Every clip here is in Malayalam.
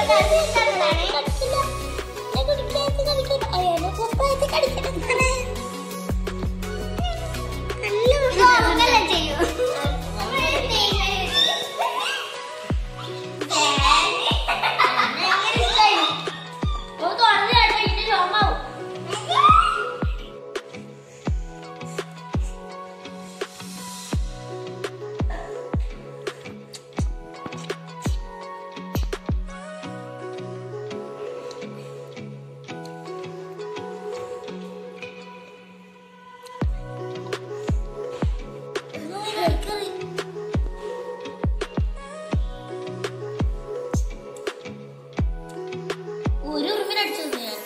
ഒരു ഉറുമ്പിനെ അടിച്ചു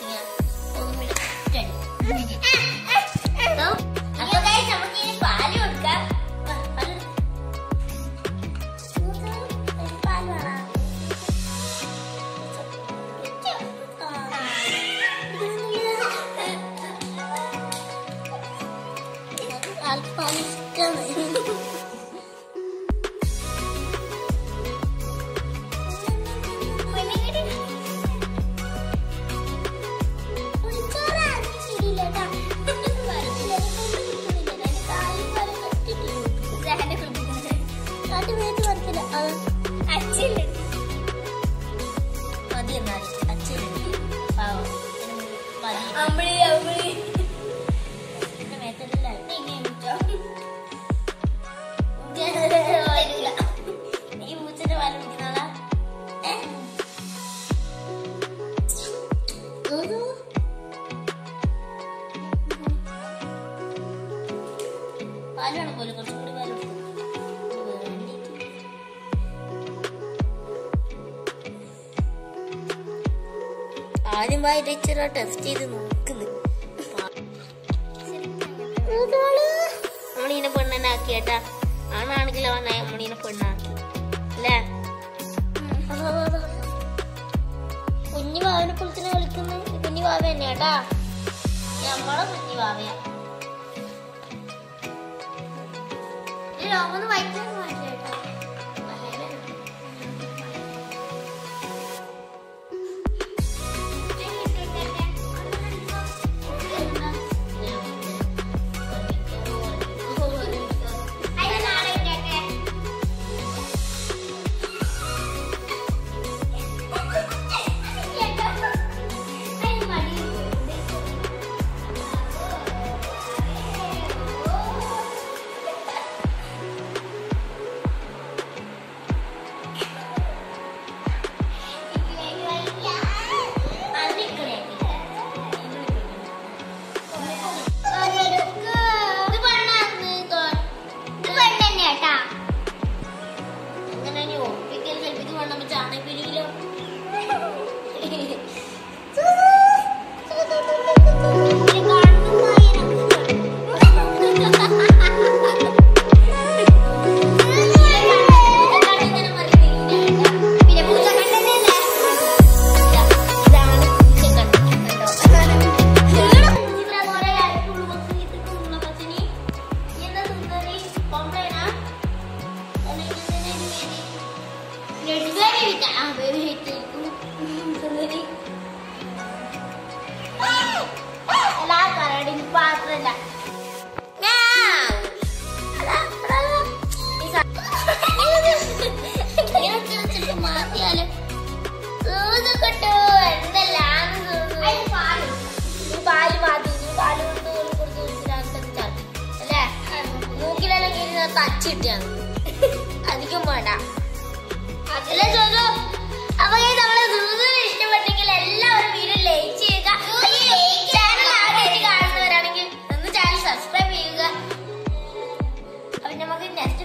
അപ്പൊ guys, നമുക്ക് ഇനി പാല് കൊടുക്കാം പ- പാല് പാല് വേണം. ആൾക്ക് പാല് ഇഷ്ടമാണ് അമ്പിളി അമ്പിളി മേത്തല്ല ഈ പൂച്ചന്റെ പാല് കുടിക്കുന്നതാ ഏഹ് പാലാണ് പോലെ കുറച്ചും കൂടി പാല് ആദ്യം പോയി ടീച്ചർ ടെസ്റ്റ് ചെയ്ത് നോക്കുന്നു നമ്മളിങ്ങനെ പെണ്ണനെ ആക്കി കേട്ടാ ആണാണെങ്കിലോ നമ്മളിങ്ങനെ പെണ്ണാക്കി അല്ലേ കുഞ്ഞു വാവിനെ കുളിച്ചിനെ വിളിക്കുന്നു കുഞ്ഞു വാവ തന്നെ കേട്ടാ നമ്മളെ കുഞ്ഞു വാവയാ രോമന്ന് വൈറ്റ് കേട്ടോ അങ്ങനെ ഒപ്പിക്കൽ കൽപ്പിച്ച് കൊണ്ടുമ്പോ ചാണകപ്പിരിയിലോ പിന്നെ പൂച്ച കണ്ടല്ലേ ഇതാണ് എല്ലാ കരടിന് പാത്രല്ല മാറ്റിയാലും കിട്ടോ എന്തെല്ലാം പാല് മാറ്റി നീ പാല് കൊണ്ട് ഒരു കൊടുത്ത് കൊടുത്തിട്ട് ചാത്തി അല്ലേ മൂക്കിലെല്ലാം കീഴിൽ തച്ചിട്ടാണ് അധികം വേണ്ട അല്ലേ ചോദിച്ചോ അപ്പൊ ഈ നമ്മളെ സൂസന് ഇഷ്ടപ്പെട്ടെങ്കിൽ എല്ലാവരും വീഡിയോ ലൈക്ക് ചെയ്യുക ചാനൽ ആദ്യമായിട്ട് കാണുന്നവരാണെങ്കിൽ ഒന്ന് ചാനൽ സബ്സ്ക്രൈബ് ചെയ്യുക അപ്പൊ നമുക്ക് നെക്സ്റ്റ്